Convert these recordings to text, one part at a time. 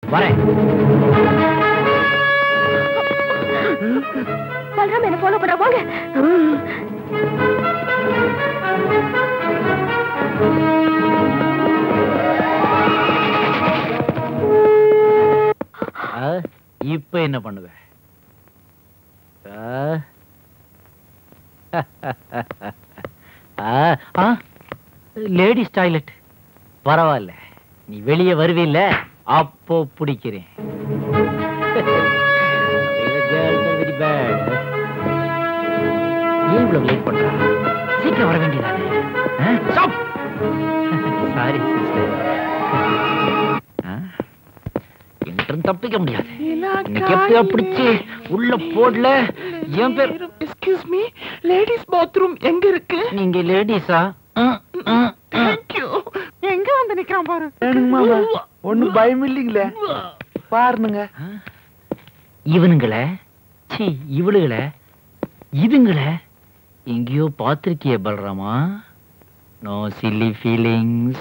வரேன் பல்ராம் என்ன ஃபாலோ பண்ற வாங்க ஆ, இப்ப என்ன பண்ணுவ ஆ? ஆ, ஆ, லேடிஸ் டாய்லெட் பரவாயில்ல நீ வெளியே வருவில்ல அப்போ பிடிக்கிறேன் வெரி பேட் ஏன் இவ்வளவு லேட் பண்றா சீக்கிரம் வர வேண்டியதானே சாரி சிஸ்டர் என்றும் தப்பிக்க முடியாது இன்னைக்கு எப்படியா பிடிச்சு உள்ள போடல என் பேர் எக்ஸ்கியூஸ் மீ லேடிஸ் பாத்ரூம் எங்க இருக்கு நீங்க லேடிஸா தேங்க்யூ எங்க வந்து நிக்கிறான் பாரு ஒண்ணும் பயம் இல்லைங்களே பாருங்க இவனுங்கள சி இவளுகள இதுங்கள எங்கேயோ பார்த்திருக்கிய பல்ராமா நோ சில்லி ஃபீலிங்ஸ்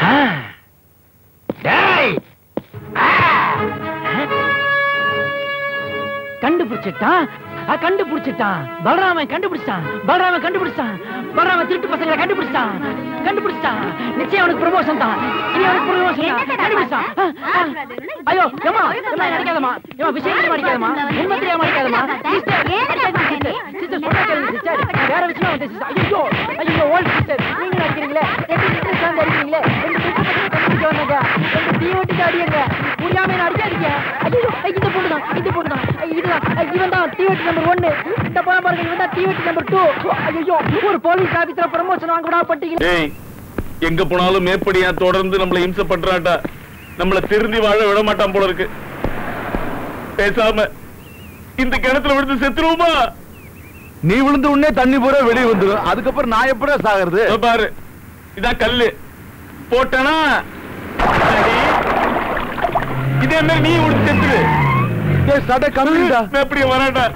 கண்டுபிடிச்சிட்டான் ஆ, கண்டுபிடிச்சிட்டான் பலராமன் கண்டுபிடிச்சிட்டான் பலராமன் கண்டுபிடிச்சிட்டான் பலராமன் திருட்டு பசங்களை கண்டுபிடிச்சிட்டான் கண்டுபிடிச்சிட்டான் நிச்சயம் அவனுக்கு ப்ரமோஷன் தான் இனி அவனுக்கு ப்ரமோஷன் தான் கண்டுபிடிச்சிட்டான் ஆ, ஆ. ஐயோ ஏமா ஏமா அடிக்காதமா ஏமா விஷயம் தெரியாம அடிக்காதமா உண்மை தெரியாம அடிக்காதமா சிஸ்டர் சிஸ்டர் சொன்னா கேளுங்க சிஸ்டர் வேற விஷயம் வந்து சிஸ்டர் ஐயோ ஐயோ ஓல்ட் சிஸ்டர் நீங்க அடிக்கிறீங்களே ரெண்டு சிஸ்டர் சேர்ந்து அடிக்கிறீங்களே ரெண்டு சிஸ்டர் கண்டுபிடிக்க வந்தாங்க ரெண்டு தீவட்டிக்கு அடியுங்க புரியாம என்ன அடிக்காதீங்க ஐயோ இந்த பொண்ணு தான் இந்த பொண்ணு தான் இதுதான் இவன் தான் தீவட்டி நம்பர் ஒன்னு இந்த போன பாருங்க இவன் தான் தீவட்டி நம்பர் டூ ஐயோ ஒரு போலீஸ் ஆபீஸ்ல ப்ரமோஷன் வாங்க விடா பட்டீங்க ஏய் எங்க போனாலும் மேப்படியா தொடர்ந்து நம்மள இம்சை பண்றாட்டா நம்மள திருந்தி வாழ விட மாட்டான் போல இருக்கு பேசாம இந்த கிணத்துல விழுந்து செத்துருவோமா நீ விழுந்த உடனே தண்ணி பூரா வெளியே வந்துடும் அதுக்கப்புறம் நான் எப்படா சாகிறது இதோ பாரு இதான் கல்லு போட்டனா அடி. இதே மாதிரி நீ விழுந்து செத்துரு ஏய், சடை கம்மிடா மேப்படியா வராட்டா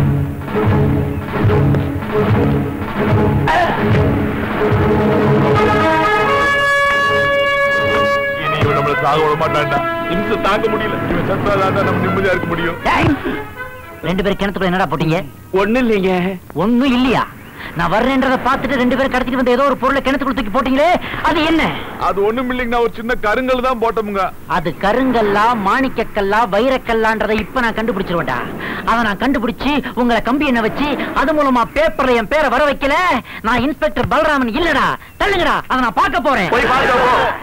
இனி இவன் நம்மள சாக விட மாட்டான்டா இம்சை தாங்க முடியல இவன் செத்தாதான் நம்ம நிம்மதியா இருக்க முடியும் ரெண்டு பேரும் கிணத்துக்குள்ள என்னடா போட்டீங்க ஒண்ணு இல்லைங்க ஒண்ணும் இல்லையா நான் வர்றேன்றத பார்த்துட்டு ரெண்டு பேரும் கடத்திட்டு வந்த ஏதோ ஒரு பொருளை கிணத்துக்குள்ள தூக்கி போட்டீங்களே அது என்ன அது ஒண்ணும் இல்லைங்கண்ணா ஒரு சின்ன கருங்கல் தான் போட்டோமுங்க அது கருங்கல்லா மாணிக்கக்கல்லா வைரக்கல்லான்றதை இப்ப நான் கண்டுபிடிச்சிருவேன்டா அதை நான் கண்டுபிடிச்சு உங்களை கம்பி என்ன வச்சு அது மூலமா பேப்பர்ல என் பேரை வர வைக்கல நான் இன்ஸ்பெக்டர் பலராமன் இல்லடா தள்ளுங்கடா அதை நான் பார்க்க போறேன் போய் பாருங்க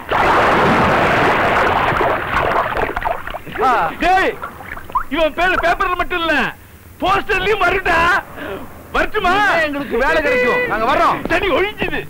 டேய் இவன் பேர் பேப்பர்ல மட்டும் இல்ல போஸ்டர்லயும் வருடா வரட்டுமா எங்களுக்கு வேலை கிடைக்கும் நாங்க வர்றோம் சனி ஒழிஞ்சுது